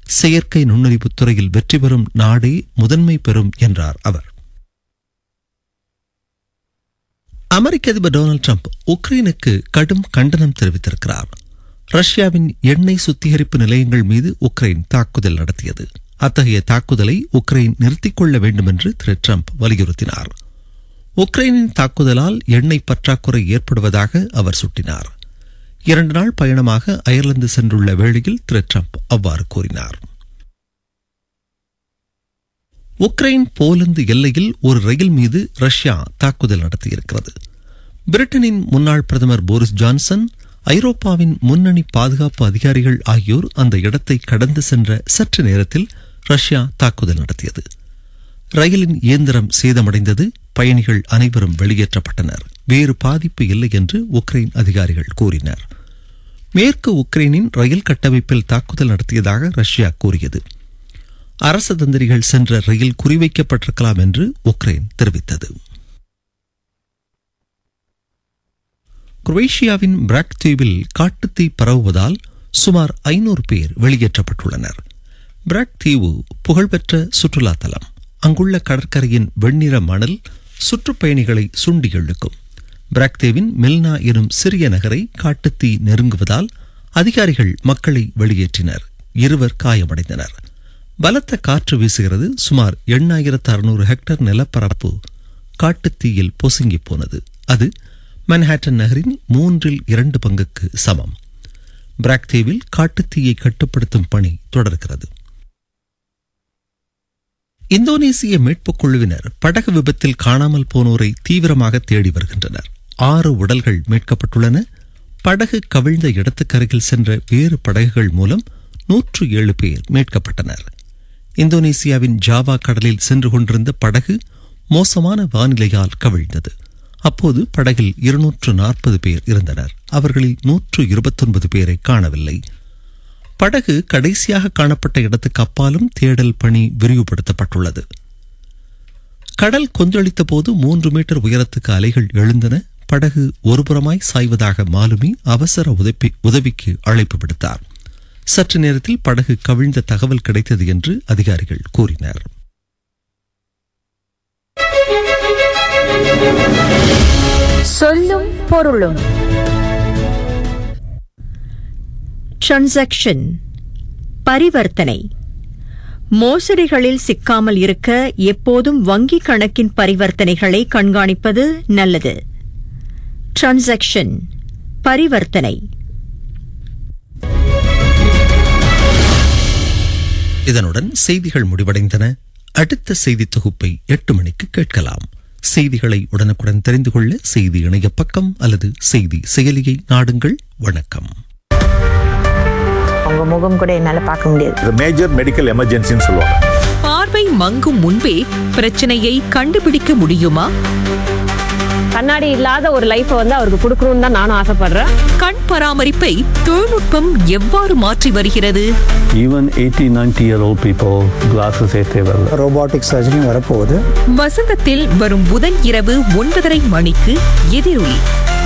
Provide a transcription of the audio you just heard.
செயற்கை நுண்ணறிவுத் துறையில் வெற்றி பெறும் நாடே முதன்மை பெறும் என்றார் அவர் அமெரிக்க அதிபர் டொனால்டு ட்ரம்ப் உக்ரைனுக்கு கடும் கண்டனம் தெரிவித்திருக்கிறார் ரஷ்யாவின் எண்ணெய் சுத்திகரிப்பு நிலையங்கள் மீது உக்ரைன் தாக்குதல் நடத்தியது அத்தகைய தாக்குதலை உக்ரைன் நிறுத்திக் கொள்ள வேண்டும் என்று திரு ட்ரம்ப் வலியுறுத்தினார் உக்ரைனின் தாக்குதலால் எண்ணெய் பற்றாக்குறை ஏற்படுவதாக அவர் சுட்டினார் இரண்டு நாள் பயணமாக அயர்லாந்து சென்றுள்ள வேளையில் திரு ட்ரம்ப் அவ்வாறு கூறினார் உக்ரைன் போலந்து எல்லையில் ஒரு ரயில் மீது ரஷ்யா தாக்குதல் நடத்தியிருக்கிறது பிரிட்டனின் முன்னாள் பிரதமர் போரிஸ் ஜான்சன் ஐரோப்பாவின் முன்னணி பாதுகாப்பு அதிகாரிகள் ஆகியோர் அந்த இடத்தை கடந்து சென்ற சற்று நேரத்தில் ரஷ்யா தாக்குதல் நடத்தியது ரயிலின் இயந்திரம் சேதமடைந்தது பயணிகள் அனைவரும் வெளியேற்றப்பட்டனர் வேறு பாதிப்பு இல்லை என்று உக்ரைன் அதிகாரிகள் கூறினர் மேற்கு உக்ரைனின் ரயில் கட்டமைப்பில் தாக்குதல் நடத்தியதாக ரஷ்யா கூறியது அரசு தந்திரிகள் சென்ற ரயில் குறிவைக்கப்பட்டிருக்கலாம் என்று உக்ரைன் தெரிவித்தது குரோவேஷியாவின் பிராக் தீவில் காட்டுத்தீ பரவுவதால் சுமார் ஐநூறு பேர் வெளியேற்றப்பட்டுள்ளனர் பிராக் தீவு புகழ்பெற்ற சுற்றுலா தலம் அங்குள்ள கடற்கரையின் வெண்ணிற மணல் சுற்றுப்பயணிகளை சுண்டி இழுக்கும் பிராக்தேவின் மெல்னா எனும் சிறிய நகரை காட்டுத்தீ நெருங்குவதால் அதிகாரிகள் மக்களை வெளியேற்றினர் இருவர் காயமடைந்தனர் பலத்த காற்று வீசுகிறது சுமார் எண்ணாயிரத்து அறுநூறு ஹெக்டர் நிலப்பரப்பு காட்டுத்தீயில் பொசுங்கி போனது அது மன்ஹாட்டன் நகரின் மூன்றில் இரண்டு பங்குக்கு சமம் பிராக்தேவில் காட்டுத்தீயை கட்டுப்படுத்தும் பணி தொடர்கிறது இந்தோனேசிய மீட்புக் குழுவினர் படகு விபத்தில் காணாமல் போனோரை தீவிரமாக தேடி வருகின்றனர் ஆறு உடல்கள் மீட்கப்பட்டுள்ளன படகு கவிழ்ந்த இடத்துக்கருகில் சென்ற வேறு படகுகள் மூலம் நூற்று ஏழு பேர் மீட்கப்பட்டனர் இந்தோனேசியாவின் ஜாவா கடலில் சென்று கொண்டிருந்த படகு மோசமான வானிலையால் கவிழ்ந்தது அப்போது படகில் இருநூற்று நாற்பது பேர் இருந்தனர் அவர்களில் நூற்று இருபத்தொன்பது பேரை காணவில்லை படகு கடைசியாக காணப்பட்ட இடத்துக்கு அப்பாலும் தேடல் பணி விரிவுபடுத்தப்பட்டுள்ளது கடல் கொந்தளித்த போது மூன்று மீட்டர் உயரத்துக்கு அலைகள் எழுந்தன படகு ஒருபுறமாய் சாய்வதாக மாலுமி அவசர உதவி உதவிக்கு அழைப்பு விடுத்தார் சற்று நேரத்தில் படகு கவிழ்ந்த தகவல் கிடைத்தது என்று அதிகாரிகள் கூறினர் சொல்லும் பொருளும் டிரான்சாக்ஷன் பரிவர்த்தனை மோசடிகளில் சிக்காமல் இருக்க எப்போதும் வங்கி கணக்கின் பரிவர்த்தனைகளை கண்காணிப்பது நல்லது டிரான்சாக்ஷன் பரிவர்த்தனை இதனுடன் செய்திகள் முடிவடைந்தன அடுத்த செய்தி தொகுப்பை எட்டு மணிக்கு கேட்கலாம் செய்திகளை உடனுக்குடன் தெரிந்து கொள்ள செய்தி இணைய பக்கம் அல்லது செய்தி செயலியை நாடுங்கள் வணக்கம் அவங்க முகம் கூட என்னால பார்க்க முடியாது இது மேஜர் மெடிக்கல் எமர்ஜென்சின்னு சொல்லுவாங்க பார்வை மங்கும் முன்பே பிரச்சனையை கண்டுபிடிக்க முடியுமா கண்ணாடி இல்லாத ஒரு லைஃப்பை வந்து அவருக்கு கொடுக்கணும்னு தான் நானும் ஆசைப்படுறேன் கண் பராமரிப்பை தொழில்நுட்பம் எவ்வாறு மாற்றி வருகிறது Even 80, 90 year old people, glasses ஏற்றே வரல ரோபாட்டிக் சர்ஜரியும் வரப்போகுது வசந்தத்தில் வரும் புதன் இரவு ஒன்பதரை மணிக்கு எதிரொலி